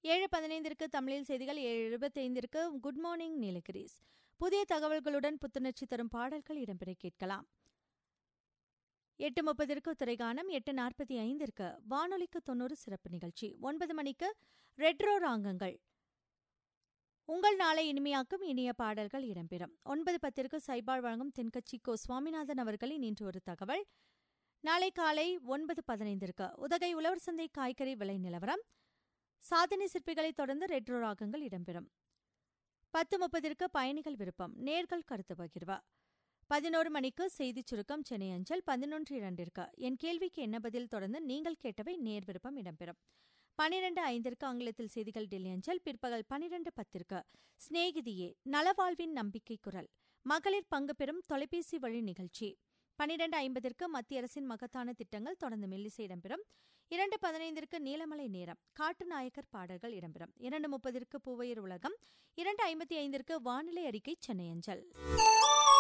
ஏழு பதினைந்திற்கு தமிழில் செய்திகள் ஏழு இருபத்தைந்திற்கு குட் மார்னிங் நீலகிரிஸ் புதிய தகவல்களுடன் புத்துணர்ச்சி தரும் பாடல்கள் இடம்பெற கேட்கலாம் எட்டு முப்பதிற்கு திரைகானம் எட்டு நாற்பத்தி ஐந்திற்கு வானொலிக்கு தொண்ணூறு சிறப்பு நிகழ்ச்சி ஒன்பது மணிக்கு ரெட்ரோ ராங்கங்கள் உங்கள் நாளை இனிமையாக்கும் இனிய பாடல்கள் இடம்பெறும் ஒன்பது பத்திற்கு சைபால் வழங்கும் தென்கட்சி கோ சுவாமிநாதன் அவர்களின் இன்று ஒரு தகவல் நாளை காலை ஒன்பது பதினைந்திற்கு உதகை உழவர் சந்தை காய்கறி விலை நிலவரம் சாதனை சிற்பிகளை தொடர்ந்து ரெட்ரோ ராகங்கள் இடம்பெறும் பத்து முப்பதிற்கு பயணிகள் விருப்பம் நேர்கள் கருத்து பகிர்வா பதினோரு மணிக்கு செய்திச் சுருக்கம் சென்னை அஞ்சல் பதினொன்று இரண்டிற்கு என் கேள்விக்கு என்ன பதில் தொடர்ந்து நீங்கள் கேட்டவை நேர் விருப்பம் இடம்பெறும் பனிரெண்டு ஐந்திற்கு ஆங்கிலத்தில் செய்திகள் டெல்லி அஞ்சல் பிற்பகல் பனிரெண்டு பத்திற்கு சிநேகிதியே நலவாழ்வின் நம்பிக்கை குரல் மகளிர் பங்கு பெறும் தொலைபேசி வழி நிகழ்ச்சி பனிரெண்டு ஐம்பதிற்கு மத்திய அரசின் மகத்தான திட்டங்கள் தொடர்ந்து மெல்லிசை இடம்பெறும் இரண்டு பதினைந்திற்கு நீலமலை நேரம் காட்டு நாயக்கர் பாடல்கள் இடம்பெறும் இரண்டு முப்பதிற்கு பூவையர் உலகம் இரண்டு ஐம்பத்தி ஐந்திற்கு வானிலை அறிக்கை சென்னை அஞ்சல்